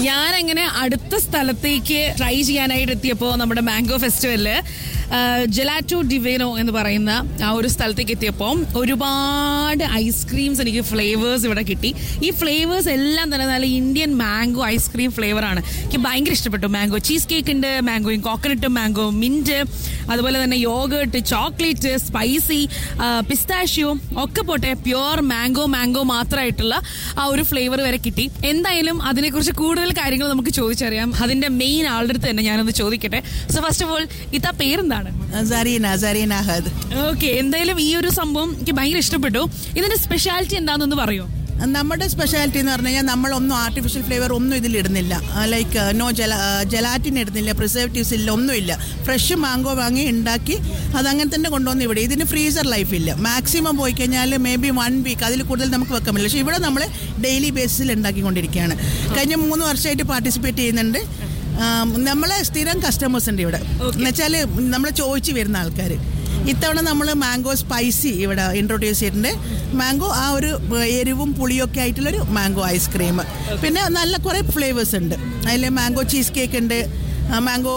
ഞാൻ അങ്ങനെ അടുത്ത സ്ഥലത്തേക്ക് ട്രൈ ചെയ്യാനായിട്ട് എത്തിയപ്പോൾ നമ്മുടെ മാംഗോ ഫെസ്റ്റിവലില് ജെലാറ്റോ ഡിവേനോ എന്ന് പറയുന്ന ആ ഒരു സ്ഥലത്തേക്ക് എത്തിയപ്പോൾ ഒരുപാട് ഐസ്ക്രീംസ് എനിക്ക് ഫ്ലേവേഴ്സ് ഇവിടെ കിട്ടി ഈ ഫ്ലേവേഴ്സ് എല്ലാം തന്നെ നല്ല ഇന്ത്യൻ മാംഗോ ഐസ്ക്രീം ഫ്ലേവർ ആണ് എനിക്ക് ഭയങ്കര ഇഷ്ടപ്പെട്ടു മാംഗോ ചീസ് കേക്ക് ഉണ്ട് മാംഗോയും കോക്കനട്ടും മാംഗോ മിന്റ് അതുപോലെ തന്നെ യോഗേർട്ട് ചോക്ലേറ്റ് സ്പൈസി പിസ്താഷ്യോ ഒക്കെ പോട്ടെ പ്യുവർ മാംഗോ മാംഗോ മാത്രമായിട്ടുള്ള ആ ഒരു ഫ്ലേവർ വരെ കിട്ടി എന്തായാലും അതിനെക്കുറിച്ച് കൂടുതൽ കാര്യങ്ങൾ നമുക്ക് ചോദിച്ചറിയാം അതിന്റെ മെയിൻ ആളുടെ അടുത്ത് തന്നെ ഞാനൊന്ന് ചോദിക്കട്ടെ സോ ഫസ്റ്റ് ഓഫ് ഓൾ ഇത്ത പേരെന്താണ് സരീന സരീന അഹദ് ഓക്കെ എന്തായാലും ഈ ഒരു സംഭവം എനിക്ക് ഭയങ്കര ഇഷ്ടപ്പെട്ടു ഇതിന്റെ സ്പെഷ്യാലിറ്റി എന്താണെന്ന് പറയോ നമ്മുടെ സ്പെഷ്യാലിറ്റി എന്ന് പറഞ്ഞു കഴിഞ്ഞാൽ നമ്മളൊന്നും ആർട്ടിഫിഷ്യൽ ഫ്ലേവർ ഒന്നും ഇതിൽ ഇടുന്നില്ല ലൈക്ക് നോ ജല ജലാറ്റിൻ ഇടുന്നില്ല പ്രിസർവേറ്റീവ്സ് ഇല്ല ഒന്നുമില്ല ഫ്രഷ് മാംഗോ വാങ്ങി ഉണ്ടാക്കി അതങ്ങനെ തന്നെ കൊണ്ടുവന്ന് ഇവിടെ ഇതിന് ഫ്രീസർ ലൈഫ് ഇല്ല മാക്സിമം പോയി കഴിഞ്ഞാൽ മേ ബി വൺ വീക്ക് അതിൽ കൂടുതൽ നമുക്ക് വെക്കാൻ പറ്റില്ല പക്ഷേ ഇവിടെ നമ്മൾ ഡെയിലി ബേസിസിൽ ഉണ്ടാക്കിക്കൊണ്ടിരിക്കുകയാണ് കഴിഞ്ഞ മൂന്ന് വർഷമായിട്ട് പാർട്ടിസിപ്പേറ്റ് ചെയ്യുന്നുണ്ട് ആം, നമ്മളെ സ്ഥിരം കസ്റ്റമേഴ്സ് ഉണ്ട് ഇവിടെ എന്നുവെച്ചാൽ നമ്മൾ ചോദിച്ചു വരുന്ന ആൾക്കാർ ഇത്തവണ നമ്മൾ മാംഗോ സ്പൈസി ഇവിടെ ഇൻട്രൊഡ്യൂസ് ചെയ്തിട്ടുണ്ട് മാംഗോ ആ ഒരു എരിവും പുളിയൊക്കെ ആയിട്ടുള്ളൊരു മാംഗോ ഐസ്ക്രീം പിന്നെ നല്ല കുറേ ഫ്ലേവേഴ്സ് ഉണ്ട് അതിൽ മാംഗോ ചീസ് കേക്ക് ഉണ്ട് മാംഗോ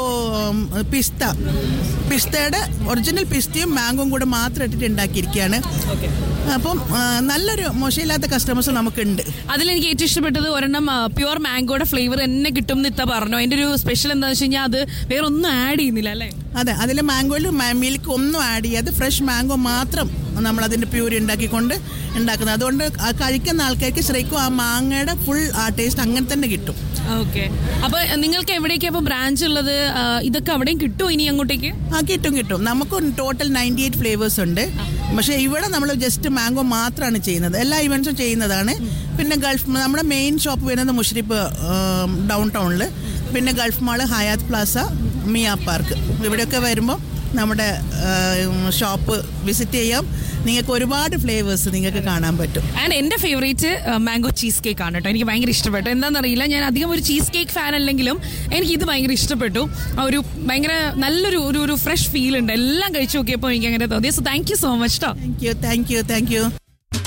പിസ്ത പിസ്തയുടെ ഒറിജിനൽ പിസ്തയും മാംഗോയും കൂടെ മാത്രം ഇട്ടിട്ട് ഉണ്ടാക്കിയിരിക്കുകയാണ് അപ്പം ആ, നല്ലൊരു മോശമില്ലാത്ത കസ്റ്റമേഴ്സ് നമുക്കുണ്ട് അതിലെനിക്ക് ഏറ്റവും ഇഷ്ടപ്പെട്ടത് ഒരെണ്ണം പ്യുവർ മാംഗോയുടെ ഫ്ലേവർ എന്നെ കിട്ടും എന്ന് ഇത്ത പറഞ്ഞു അതിന്റെ ഒരു സ്പെഷ്യൽ എന്താണെന്ന് വെച്ച് കഴിഞ്ഞാൽ അത് വേറെ ഒന്നും ആഡ് ചെയ്യുന്നില്ല അല്ലേ അതെ അതിൽ മാംഗോയിൽ മിൽക്ക് ഒന്നും ആഡ് ചെയ്യാതെ ഫ്രഷ് മാംഗോ മാത്രം നമ്മൾ അതിൻ്റെ പ്യൂരി ഉണ്ടാക്കിക്കൊണ്ട് ഉണ്ടാക്കുന്നത് അതുകൊണ്ട് ആ കഴിക്കുന്ന ആൾക്കാർക്ക് ശരിക്കും ആ മാങ്ങയുടെ ഫുൾ ആ ടേസ്റ്റ് അങ്ങനെ തന്നെ കിട്ടും ഓക്കെ അപ്പൊ നിങ്ങൾക്ക് എവിടേക്കാ അപ്പൊ ബ്രാഞ്ച് ഉള്ളത് ആ, ഇതൊക്കെ അവിടെയും കിട്ടുമോ ഇനി അങ്ങോട്ടേക്ക് ആ കിട്ടും കിട്ടും നമുക്ക് ടോട്ടൽ നയൻറ്റി എയ്റ്റ് ഫ്ലേവേഴ്സ് ഉണ്ട് പക്ഷേ ഇവിടെ നമ്മൾ ജസ്റ്റ് മാംഗോ മാത്രമാണ് ചെയ്യുന്നത് എല്ലാ ഇവൻസും ചെയ്യുന്നതാണ് പിന്നെ ഗൾഫ് നമ്മുടെ മെയിൻ ഷോപ്പ് വരുന്നത് മുഷരിപ്പ് ഡൗൺ ടൗണിൽ പിന്നെ Gulf mall Hyatt Plaza Mia Park ഇവിടെയൊക്കെ വരുമ്പോൾ നമ്മുടെ ഷോപ്പ് വിസിറ്റ് ചെയ്യാം നിങ്ങൾക്ക് ഒരുപാട് ഫ്ലേവേഴ്സ് നിങ്ങൾക്ക് കാണാൻ പറ്റും ആൻഡ് എന്റെ ഫേവറേറ്റ് മാംഗോ ചീസ് കേക്ക് ആണ് കേട്ടോ എനിക്ക് ഭയങ്കര ഇഷ്ടപ്പെട്ടു എന്താണെന്നറിയില്ല ഞാൻ അധികം ഒരു ചീസ് കേക്ക് ഫാൻ അല്ലെങ്കിലും എനിക്ക് ഇത് ഭയങ്കര ഇഷ്ടപ്പെട്ടു ആ ഒരു ഭയങ്കര നല്ലൊരു ഒരു ഒരു ഫ്രഷ് ഫീൽ ഉണ്ട് എല്ലാം കഴിച്ചു നോക്കിയപ്പോൾ എനിക്ക് അങ്ങനെ തോന്നി so thank you so much കേട്ടോ thank you thank you thank U